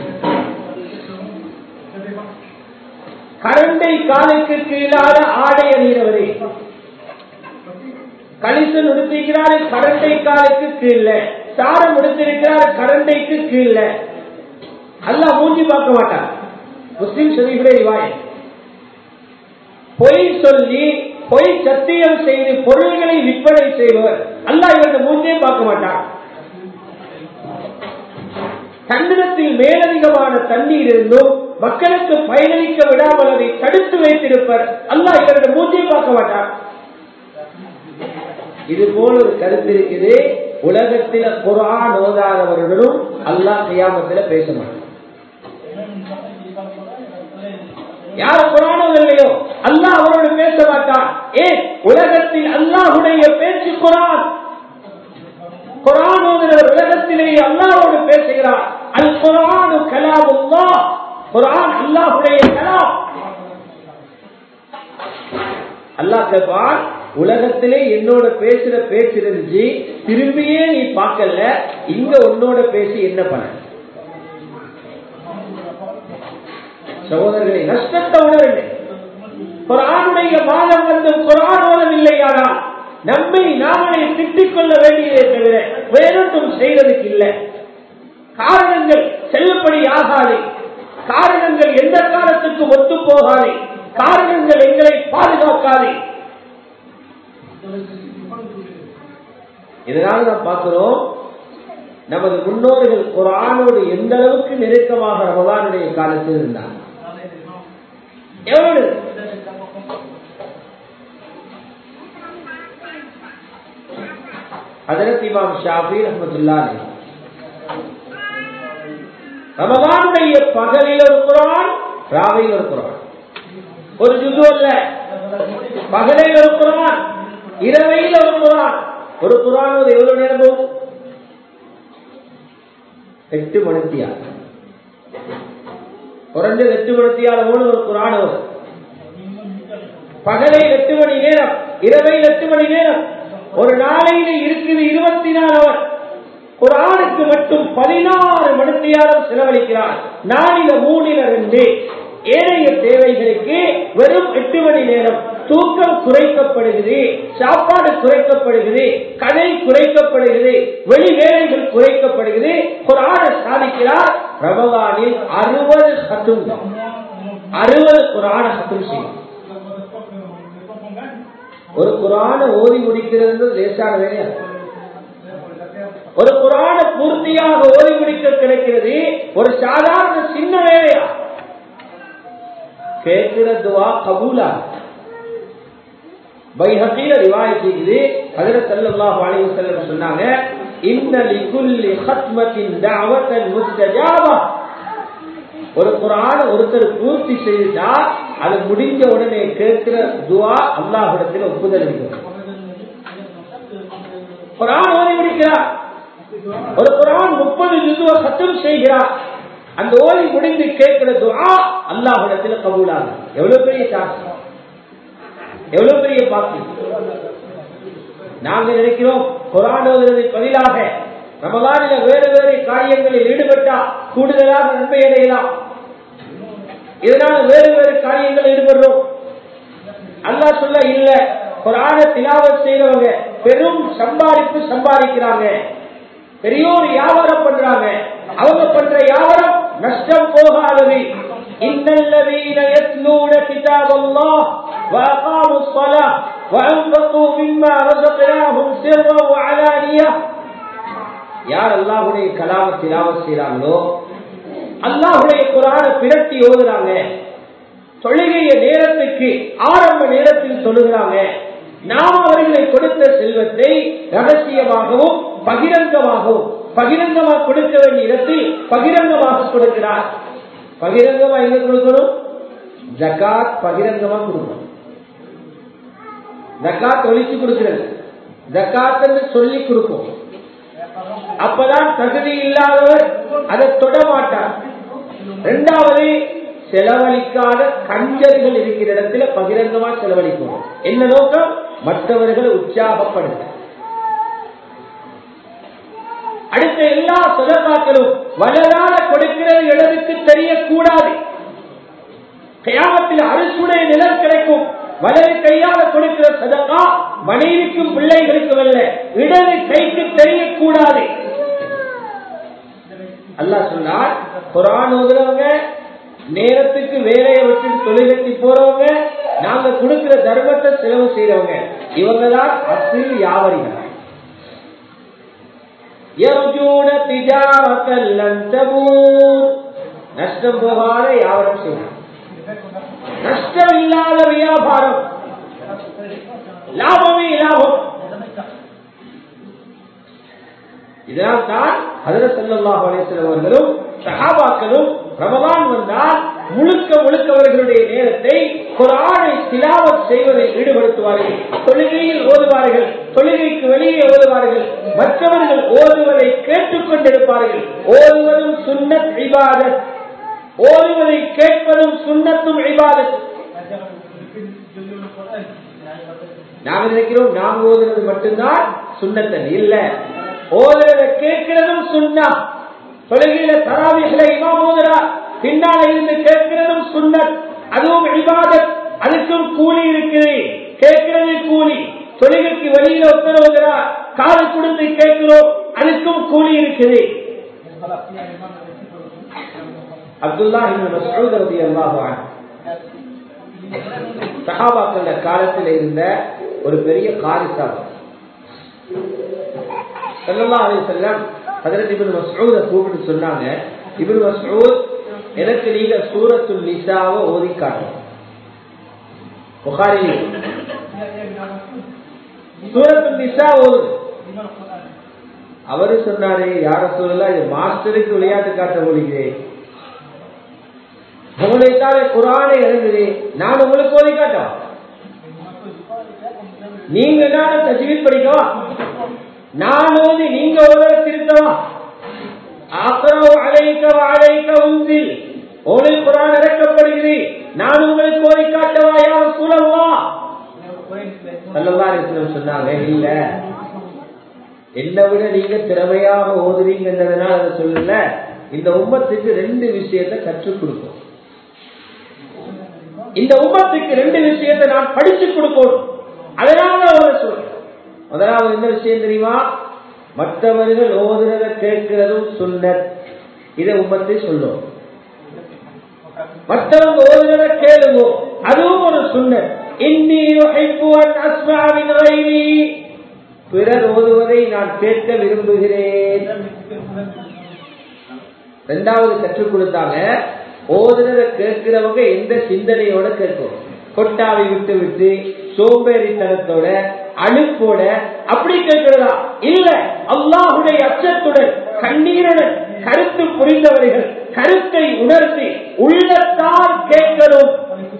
கரண்டை காலுக்கு கீழாத ஆடை அணிகிறவரே கலிசன் உடுத்திருக்கிறாரு கரண்டை காலுக்கு கீழ சாரம் உடுத்திருக்கிறார் கரண்டைக்கு கீழ அல்ல மூஞ்சி பார்க்க மாட்டார் முஸ்லிம் ஷரீஃபுடைய ரிவாயத் பொய் சொல்லி பொய் சத்தியம் செய்து பொருள்களை விற்பனை செய்பவர் அல்லாஹ் இவர்கள் மூஞ்சே பார்க்க மாட்டார் தன்னிடத்தில் மேலதிகமான தண்ணீர் இருந்தும் மக்களுக்கு பயனளிக்க விடாமல் அதை தடுத்து வைத்திருப்பர் அல்லாஹ் இவர்கள் மூஞ்சே பார்க்க மாட்டார் இது போல ஒரு கருத்து இருக்குது உலகத்தில குரான் ஓதாதவர்களும் அல்லாஹ் கையாமத்தில பேச மாட்டார் யார் குரானும் இல்லையோ அல்லாஹ் அவரோடு பேச மாட்டான் ஏன் உலகத்தில் அல்லாஹுடைய பேச்சு குரான் குரான் ஓதுகிறவர் உலகத்திலேயே அல்லாஹோடு பேசுகிறார் அல் குரானு கலாமுல்லா குரான் அல்லாஹுடைய கலாம் அல்லாஹ் கேட்பான் உலகத்திலே என்னோட பேசுற பேச்சு இருந்துச்சு திரும்பியே நீ பார்க்கல இங்க உன்னோட பேசி என்ன பண்ண சகோதரர்களை நஷ்டத்தை உணரவில்லை குரானுடைய மாதம் வந்து குரான் ஓதவில்லையானால் நம்மை நாமளை திட்டிக் கொள்ள வேண்டியதே தவிர வேறொன்றும் செய்வதற்கு இல்லை காரணங்கள் செல்லுபடி ஆகாது காரணங்கள் எந்த காலத்துக்கு ஒத்து போகாது காரணங்கள் எங்களை பாதுகாக்காது இதனால் நாம் பார்க்கிறோம் நமது முன்னோர்கள் குரானோடு எந்த அளவுக்கு நெருக்கமாக ரமலானுடைய காலத்தில் இருந்தார் எவ்வளவு ஹதரத் இமாம் ஷாஃபி ரஹமத்துல்லாஹி ரமலானுடைய பகலில் ஒரு குரான் ராவையில் ஒரு குரான் ஒரு ஜுது அல்ல பகலில் ஒரு குரான் இரவையில் ஒரு குரான் ஒரு குரான் ஒரு எவ்வளவு நேரம் போகும் எட்டு மணித்தியால் குறைஞ்சது எட்டு மணித்தியால் ஓடு ஒரு குரான் வரும் பகலில் எட்டு மணி நேரம் இரவையில் எட்டு மணி நேரம் ஒரு நாளையில இருக்குது இருபத்தி நாலு அவர் குரானுக்கு மட்டும் பதினாறு மணித்தியாலும் செலவழிக்கிறார் நாளில மூணில ரெண்டு ஏனைய தேவைகளுக்கு வெறும் எட்டு மணி நேரம் தூக்கம் குறைக்கப்படுகிறது சாப்பாடு குறைக்கப்படுகிறது கதை குறைக்கப்படுகிறது வெளி வேலைகள் குறைக்கப்படுகிறது குரான சாதிக்கிறார் ரமலானில் அறுபது ஹத்தும் அறுபது குரான ஹத்தும் செய்யும் ஒரு குரான ஓதி முடிக்கிறது லேசான வேலையா ஒரு குரான பூர்த்தியாக ஓதி முடிக்க கிடைக்கிறது ஒரு சாதாரண சின்ன வேலையா கேட்கிற துவா கபூலா பைஹகீல ரிவாயத் செய்து ஹஜரத் ஸல்லல்லாஹு அலைஹி வஸல்லம் சொன்னாங்க இன்ன லிகுல்லி ஹத்மத்தின் தஅவத்தன் முஸ்தஜாபா ஒரு குரான ஒருத்தர் பூர்த்தி செய்தா அது முடிஞ்ச உடனே கேட்கிற துவா அல்லாஹிடத்தில் ஒப்புதல் இருக்கிறது குரான் ஓதி முடிக்கிறார் ஒரு குரான் முப்பது ஜுதுவ சத்தம் செய்கிறார் அந்த ஓதி முடிந்து கேட்கிற துவா அல்லாஹிடத்தில் கபூலாகும் எவ்வளவு பெரிய சாட்சி எவ்வளவு பெரிய பாக்கி நாங்கள் நினைக்கிறோம் குரான் ஓதுவதை பதிலாக ரமலானில வேறு வேறு காரியங்களில் ஈடுபட்டா கூடுதலாக நன்மை அடையலாம் இதனால வேறு வேறு காரியங்கள் ஈடுபடுறோம் அல்லாஹ் சொல்ல இல்ல குரான திலாவத் செய்யறவங்க பெரும் சம்பாதிப்பு சம்பாதிக்கிறாங்க பெரிய ஒரு வியாபாரம் பண்றாங்க அவங்க பண்ற வியாபாரம் நஷ்டம் போகாதது இன்னல்லவீன يتلون كتاب الله وأقاموا الصلاة وأنفقوا مما رزقناهم سرا وعلانية யார் அல்லாஹுடைய கலாம திலாவத் செய்யறாங்களோ அல்லாஹுடைய குரான பிரட்டி ஓதுறாங்க தொழுகைய நேரத்துக்கு ஆரம்ப நேரத்தில் தொழுகிறாங்க நாம் அவர்களை கொடுத்த செல்வத்தை ரகசியமாகவும் பகிரங்கமாகவும் பகிரங்கமாக கொடுக்க வேண்டிய இடத்தில் பகிரங்கமாக கொடுக்கிறார் பகிரங்கமா எங்க கொடுக்கணும் ஜக்காத் பகிரங்கமா கொடுக்கணும் ஜக்காத் ஒழிச்சு கொடுக்கிறது ஜக்காத் என்று சொல்லி கொடுக்கும் அப்பதான் தகுதி இல்லாதவர் அதை தொட மாட்டார் இரண்டாவது செலவழிக்காத கஞ்சர்கள் இருக்கிற இடத்துல பகிரங்கமா செலவழிக்கணும் என்ன நோக்கம் மற்றவர்களை உற்சாகப்படுத்த அடுத்த எல்லா சொதக்காக்களும் வலதால கொடுக்கிறது இடத்துக்கு தெரியக்கூடாது கயாமத்தில் அரசுடைய நிலம் கிடைக்கும் வலது கையால கொடுக்கிற சதக்கா மனைவிக்கும் பிள்ளைகளுக்கும் அல்ல இடது கைக்கு தெரியக்கூடாது அல்லாஹ் சொன்னார் குரான் ஓதுறவங்க நேரத்துக்கு வேலையை விட்டு தொழிலுக்கு போறவங்க நாங்க கொடுக்கிற தர்மத்தை செலவு செய்யறவங்க இவங்க தான் அசில் யாவரிகள் நஷ்டம் போகாத வியாபாரம் செய்யணும் நஷ்டம் இல்லாத வியாபாரம் லாபமே லாபம் இதனால் தான் ஹதரத் ஸல்லல்லாஹு அலைஹி வஸல்லம் அவர்களும் சஹாபாக்களும் ரமலான் வந்தால் முழுக்க முழுக்க அவர்களுடைய நேரத்தை குரானை திலாவத் செய்வதில் ஈடுபடுத்துவார்கள் தொழுகையில் ஓதுவார்கள் தொழுகைக்கு வெளியே ஓதுவார்கள் மற்றவர்கள் ஓதுவதை கேட்டுக்கொண்டிருப்பார்கள் ஓதுவதும் சுன்னத் இபாதத் ஓதுவதை கேட்பதும் சுன்னத்தும் இபாதத் நாம் நினைக்கிறோம் நாம் ஓதுறது மட்டும்தான் சுண்ணத்தன் இல்ல ஓதுறத கேட்கிறதும் சுண்ணா தொழுகையில தராவிகளை இமாம் ஓதுறார் பின்னால இருந்து கேட்கிறதும் சுண்ணத் அதுவும் இபாதத் அதுக்கும் கூலி இருக்குது கேட்கிறது கூலி தொழுகைக்கு வெளியில ஒருத்தர் ஓதுறார் காது கொடுத்து கேட்கிறோம் அதுக்கும் கூலி இருக்குது அப்துல்லா இப்னு மஸ்ஊத் ரலியல்லாஹு அன்ஹு சஹாபாக்கள காலத்தில் இருந்த ஒரு பெரிய காரிசாபம் ஸல்லல்லாஹு அலைஹி வஸல்லம் ஹஜரத் இப்னு மஸ்ஊத கூப்பிட்டு சொன்னாங்க இப்னு மஸ்ஊத் எனக்கு நீங்க சூரத்துல் நிசாவை ஓதி காட்டணும் புகாரி சூரத்துல் நிசா ஓது அவரு சொன்னாரு யார சொல்லலாம் இது மாஸ்டருக்கு விளையாட்டு காட்ட முடிகிறேன் உங்களைத்தாலே குரானை இறங்குது நான் உங்களுக்கு ஓதி காட்டோம் நீங்க தானே தஜ்வீத் படிக்கவா நான் ஓதி நீங்க ஓத திருத்தவா ஆக்ரவ் அலைக்க அலைக்க உந்தில் உங்களுக்கு குரான் இறக்கப்படுகிறது நான் உங்களுக்கு ஓதி காட்டவா யார் சூழவா சல்லல்லாஹு சொன்னாங்க இல்ல என்னை விட நீங்க திறமையாக ஓதுறீங்கன்றதுனால அதை சொல்லல இந்த உம்மத்துக்கு ரெண்டு விஷயத்தை கற்றுக் கொடுக்கும் இந்த உம்மத்துக்கு ரெண்டு விஷயத்தை நான் படிச்சு கொடுக்கணும் அதனால அவர் சொல்றேன் முதலாவது என்ன விஷயம் தெரியுமா மற்றவர்கள் ஓதுறத கேட்கிறதும் சுன்னத் இதை உம்மத்தை சொல்லும் மற்றவங்க ஓதுறத கேளுங்க அதுவும் ஒரு சுன்னத் இன்னி யுஹிப்புவன் அஸ்மாவின் கைரி பிறர் ஓதுவதை நான் கேட்க விரும்புகிறேன் ரெண்டாவது கற்றுக் கொடுத்தாங்க ஓதுனத கேட்கிறவங்க எந்த சிந்தனையோட கேட்கும் கொட்டாவை விட்டு விட்டு சோம்பேறித்தனத்தோட அழுப்போட அப்படி கேட்கிறதா இல்ல அல்லாஹுடைய அச்சத்துடன் கண்ணீருடன் கருத்து புரிந்தவர்கள் கருத்தை உணர்த்தி உள்ளத்தால் கேட்கணும்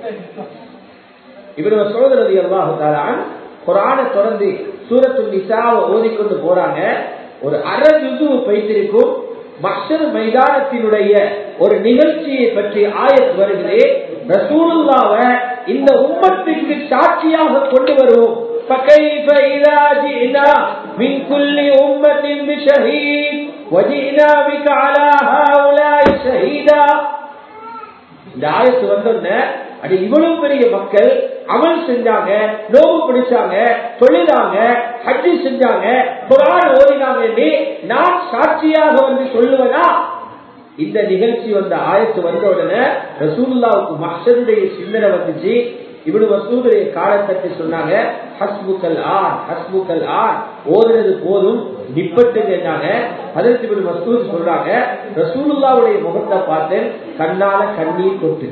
இவர் சோதரதி அல்லாஹு தாலான் குரான தொடர்ந்து சூரத்து நிசாவை ஓதிக்கொண்டு போறாங்க ஒரு அரை யுதுவு பைத்திருக்கும் மஷர் மைதானத்தினுடைய ஒரு நிகழ்ச்சியை பற்றி ஆயத் வருகிறே ரசூலுல்லாவ இந்த உம்மத்துக்கு சாட்சியாக கொண்டு வருவோம் فكيف إذا جئنا من كل أمة بشهيد وجئنا بك على هؤلاء شهيدا இந்த ஆயத்து வந்தோடனே அது இவ்வளவு பெரிய மக்கள் அமல் செஞ்சாங்க நோவு பிடிச்சாங்க தொழிலாங்க ஹஜ்ஜி செஞ்சாங்க குரான் ஓதினாங்க நான் சாட்சியாக வந்து சொல்லுவதா இந்த நிகழ்ச்சி வந்த ஆயத்து வந்த உடனே ரசூல்லாவுக்கு மஷருடைய சிந்தனை வந்துச்சு இவனு வசூலுடைய காலத்தட்டு சொன்னாங்க ஹஸ்புக்கல் ஆர் ஹஸ்புக்கல் ஆர் ஓதுறது போதும் நிப்பட்டு கேட்டாங்க அதற்கு இவனு மசூத் சொல்றாங்க ரசூலுல்லாவுடைய முகத்தை பார்த்தேன் கண்ணால கண்ணீர் கொட்டு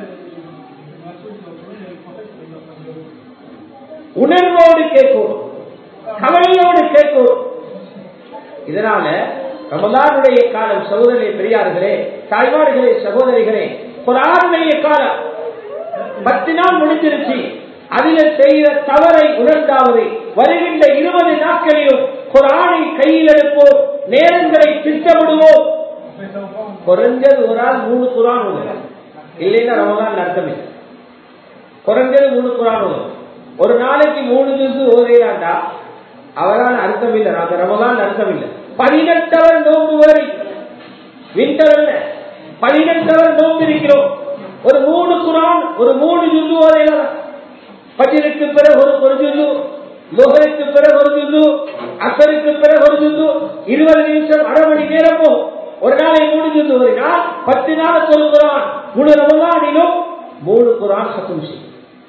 உணர்வோடு கேட்கும் கவலையோடு கேட்கும் இதனால ரமலானுடைய காலம் சகோதரே பெரியார்களே தாய்மார்களே சகோதரிகளே குரானுடைய காலம் பத்து நாள் முடிஞ்சிருச்சு அதில் செய்த தவறை உணர்ந்தாவது வருகின்ற இருபது நாட்களிலும் குரானை கையில் எடுப்போம் நேரங்களை திட்டமிடுவோம் குறைஞ்சது ஒரு ஆள் மூணு குரான் ஓதும் இல்லைன்னா ரமலான் அர்த்தம் இல்லை குறைஞ்சது மூணு குரான் ஓதும் ஒரு நாளைக்கு மூணு ஜூசு ஓதையிலாண்டா அவரால் அர்த்தம் இல்லை நாங்க ரமலான் அர்த்தம் இல்லை பதினெட்டவர் நோம்பு வரை விண்டர் பதினெட்டவர் நோம்பு இருக்கிறோம் ஒரு மூணு குரான் ஒரு மூணு ஜுல்லு ஓதையிலாம் பஜருக்கு பிறகு ஒரு ஒரு ஜுல்லு லோகருக்கு பிறகு ஒரு ஜுல்லு அசருக்கு பிறகு ஒரு ஜுல்லு இருபது நிமிஷம் அரை மணி நேரம் போகும் ஒரு நாளை மூணு ஜுல்லு ஓதினால் பத்து நாளுக்கு ஒரு குரான் முழு ரமலானிலும் மூணு குரான் சத்தம் செய்யும்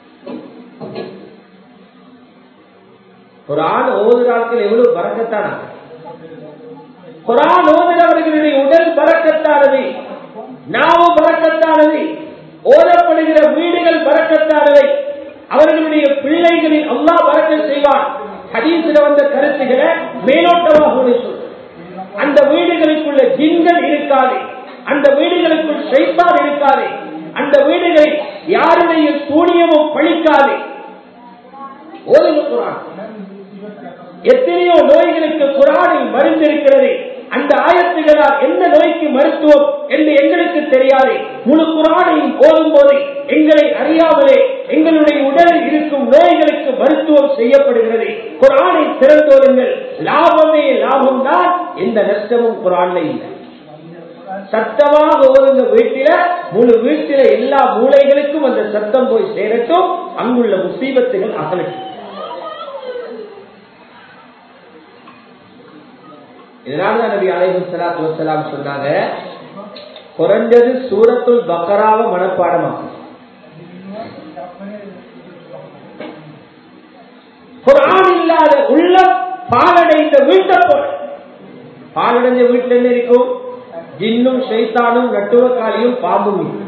குரான் ஓதுறாக்கள் எவ்வளவு பறக்கத்தான குரான் ஓதுறவர்களுடைய உடல் பறக்கத்தானது நாவும் பறக்கத்தானது ஓதப்படுகிற வீடுகள் பறக்கத்தானவை அவர்களுடைய பிள்ளைகளில் அல்லா பறக்க செய்வான் ஹதீசில வந்த கருத்துக்களை மேலோட்டமாக சொல்ற அந்த வீடுகளுக்குள்ள ஜின்கள் இருக்காது அந்த வீடுகளுக்குள் ஷைத்தான் இருக்காது அந்த வீடுகளில் யாருடைய சூனியமும் பழிக்காது ஓதுங்க குரான் எத்தனையோ நோய்களுக்கு குரானில் மருந்து இருக்கிறது அந்த ஆயத்துகளால் எந்த நோய்க்கு மருத்துவம் என்று எங்களுக்கு தெரியாது முழு குரானையும் போதும் போது எங்களை அறியாமலே எங்களுடைய உடலில் இருக்கும் நோய்களுக்கு மருத்துவம் செய்யப்படுகிறது குரானை திறந்தோருங்கள் லாபமே லாபம் தான் எந்த நஷ்டமும் குரான்ல இல்லை சத்தமாக ஓதுங்க வீட்டில முழு வீட்டில எல்லா மூளைகளுக்கும் அந்த சத்தம் போய் சேரட்டும் அங்குள்ள முசீபத்துகள் அகலட்டும் இதனாலதான் நபி அலைஹு சலாத்து வசலாம் சொன்னாங்க குறைஞ்சது சூரத்துல் பக்கராவ மனப்பாடமாக்கும் குரான் இல்லாத உள்ள பாலடைந்த வீட்டை போல பாலடைஞ்ச வீட்டுல என்ன இருக்கும் ஜின்னும் ஷைத்தானும் நட்டுவக்காலியும் பாம்பும் இருக்கும்.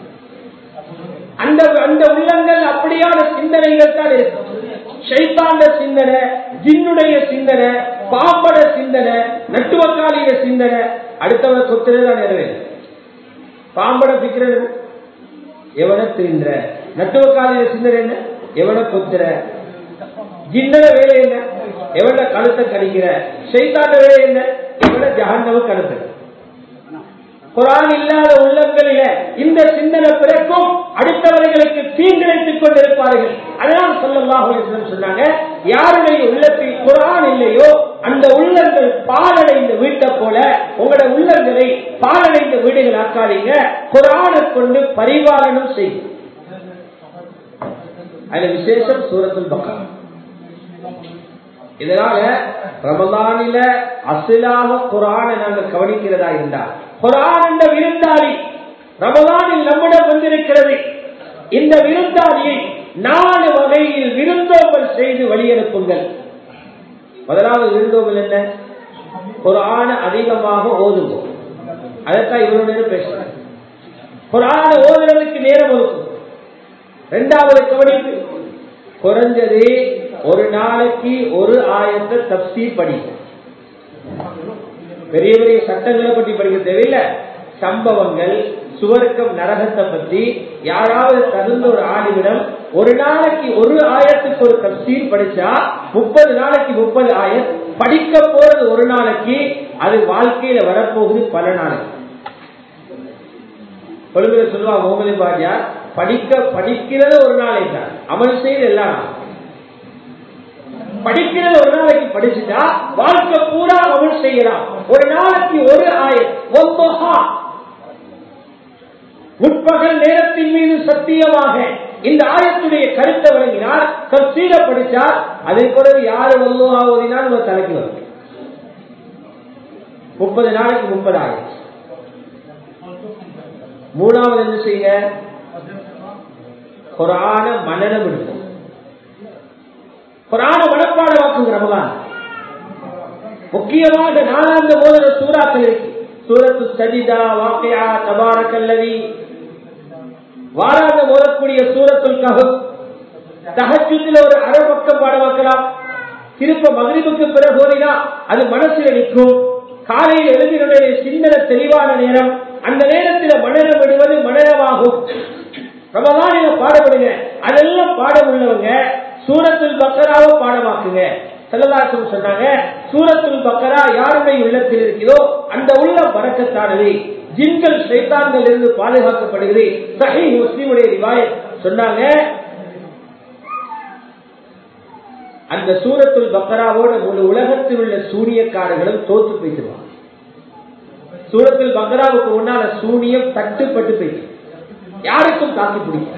அந்த அந்த உள்ளங்கள் அப்படியான சிந்தனைகள் தான் இருக்கும் ஷைத்தாண்ட சிந்தனை ஜின்னுடைய சிந்தனை பாம்பட சிந்தனை நட்டுவக்காலிய சிந்தனை அடுத்தவனை கொத்துறதுதான் நிறைவேறும் பாம்பட பிக்கிறது எவனை தின்ற நட்டுவக்காலிய சிந்தனை என்ன எவனை கொத்துற ஜின்னட வேலை என்ன எவன கழுத்தை கடிக்கிற ஷைத்தாண்ட வேலை என்ன எவன ஜஹன்னவ கழுத்து குரான் இல்லாத உள்ளங்களில இந்த சிந்தனை பிறக்கும் அடுத்தவர்களுக்கு தீங்கிழைத்துக் கொண்டிருப்பார்கள் அதனால் சொல்லலாம் சொன்னாங்க யாருடைய உள்ளத்தில் குரான் இல்லையோ அந்த உள்ளங்கள் பாலடைந்த வீட்டை போல உங்களோட உள்ளங்களை பாலடைந்த வீடுகள் ஆக்காதீங்க குரானை கொண்டு பரிபாலனம் செய்யும் அதுல விசேஷம் சூரத்துல் பக்கம் இதனால ரமலானில அசிலாக குரானை நாங்க கவனிக்கிறதா இருந்தா குரான் என்ற விருந்தாளி ரமலானில் நம்மிடம் வந்திருக்கிறது இந்த விருந்தாளியை நாலு வகையில் விருந்தோம்பல் செய்து வழியனுப்புங்கள் முதலாவது விருந்தோம்பல் என்ன குரான அதிகமாக ஓதுவோம் அதைத்தான் இவ்வளவு நேரம் பேசுறேன் குரான ஓதுறதுக்கு நேரம் ஒதுக்கும் இரண்டாவது கவனிப்பு குறைஞ்சது ஒரு நாளைக்கு ஒரு ஆயத்தை தப்சீர் படிக்கும் பெரிய பெரிய சட்டங்களை பற்றி படிக்க தேவையில்லை சம்பவங்கள் சுவர்க்கம் நரகத்தை பற்றி யாராவது தகுந்த ஒரு ஆளுமிடம் ஒரு நாளைக்கு ஒரு ஆயத்துக்கு ஒரு தப்சீர் படிச்சா முப்பது நாளைக்கு முப்பது ஆயம் படிக்க போறது ஒரு நாளைக்கு அது வாழ்க்கையில வரப்போகுது பல நாளைக்கு கொள்கையில சொல்லுவாங்க மோகலி பாஜா படிக்க படிக்கிறது ஒரு நாளைக்கு தான் அமல் செய்து எல்லா நாளும் படிக்கிறது ஒரு நாளைக்கு படிச்சுட்டா வாழ்க்கை பூரா அமல் செய்யலாம் ஒரு நாளைக்கு ஒரு ஆயம் ஒன்பகா முற்பகல் நேரத்தின் மீது சத்தியமாக இந்த ஆயத்துடைய கருத்தை வழங்கினார் தப்சீர படித்தார் அதை பிறகு யாரு வல்லுவா ஓதினால் உங்க தலைக்கு வரும் முப்பது நாளைக்கு முப்பது ஆயிரம் மூணாவது என்ன செய்யுங்க குரான மனநம் எடுக்கும் குரான மனப்பாடமாக்குங்க ரமலான் முக்கியமாக நாலாந்த போதன சூறாக்கள் இருக்கு சூரத்து சஜிதா வாக்கையா தபாரக்கல்லவி வாராந்த மோதக்கூடிய சூரத்துல் கஹப் தகச்சுத்தில் ஒரு அரை பக்கம் பாடமாக்கலாம் திருப்ப மகிழ்வுக்கு பிறகு ஓதினா அது மனசுல நிற்கும் காலையில் எழுதினுடைய சிந்தனை தெளிவான நேரம் அந்த நேரத்தில் மனநம் விடுவது மனநமாகும் ரமதானில பாடப்படுங்க அதெல்லாம் பாடம் உள்ளவங்க சூரத்துல் பக்கராவை பாடமாக்குங்க செல்லதாசம் சொன்னாங்க சூரத்துல் பக்கரா யாருடைய உள்ளத்தில் இருக்கிறதோ அந்த உள்ளம் பறக்கத்தானது ஜின்கள் சைத்தான்கள் இருந்து பாதுகாக்கப்படுகிறது சஹி முஸ்லீமுடைய ரிவாயத் சொன்னாங்க அந்த சூரத்துல் பக்கராவோட முழு உலகத்தில் உள்ள சூனியக்காரர்களும் தோத்து போயிடுவாங்க சூரத்துல் பக்கராவுக்கு முன்னால சூனியம் தட்டுப்பட்டு போயிட்டு யாருக்கும் தாக்கி பிடிக்கும்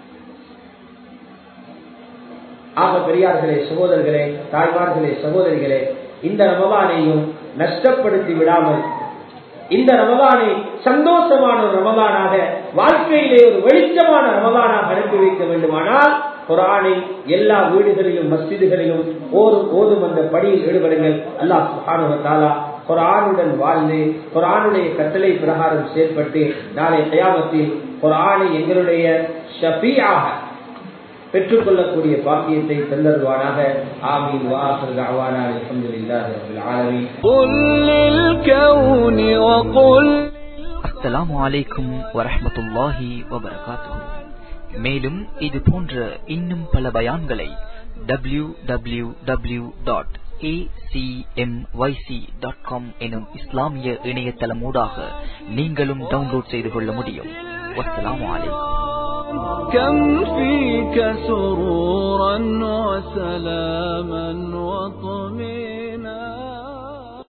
ஆக பெரியார்களே சகோதரர்களே தாய்மார்களே சகோதரிகளே இந்த ரமலானையும் நஷ்டப்படுத்தி விடாமல் இந்த ரமலானை சந்தோஷமான ஒரு ரமலானாக வாழ்க்கையிலே ஒரு வெளிச்சமான ரமலானாக அனுப்பி வைக்க வேண்டுமானால் குரானை எல்லா வீடுகளிலும் மஸ்ஜிதுகளிலும் ஓதும் ஓதும் அந்த படியில் ஈடுபடுங்கள் அல்லாஹ் சுஹானுவத்தாலா குரானுடன் வாழ்ந்து குரானுடைய கட்டளை பிரகாரம் செயல்பட்டு நாளை கயாமத்தில் குரானை எங்களுடைய ஷபியாக பெற்றுக்கொள்ளக்கூடிய பாக்கியத்தை தந்தருவானாக ஆமீன் வாசல் அவானா அல்ஹம்துலில்லாஹி ரப்பில் ஆலமீன் قل للكون وقل அஸ்ஸலாமு அலைக்கும் வரஹ்மத்துல்லாஹி வபரகாத்துஹு மேலும் இது போன்ற இன்னும் பல பயான்களை டபிள்யூ டபிள்யூ டபிள்யூ டாட் எனும் இஸ்லாமிய இணையதளமூடாக நீங்களும் டவுன்லோட் செய்து கொள்ள முடியும் வஸ்ஸலாமு அலைக்கும் كم فيك سرورا وسلاما وطهورا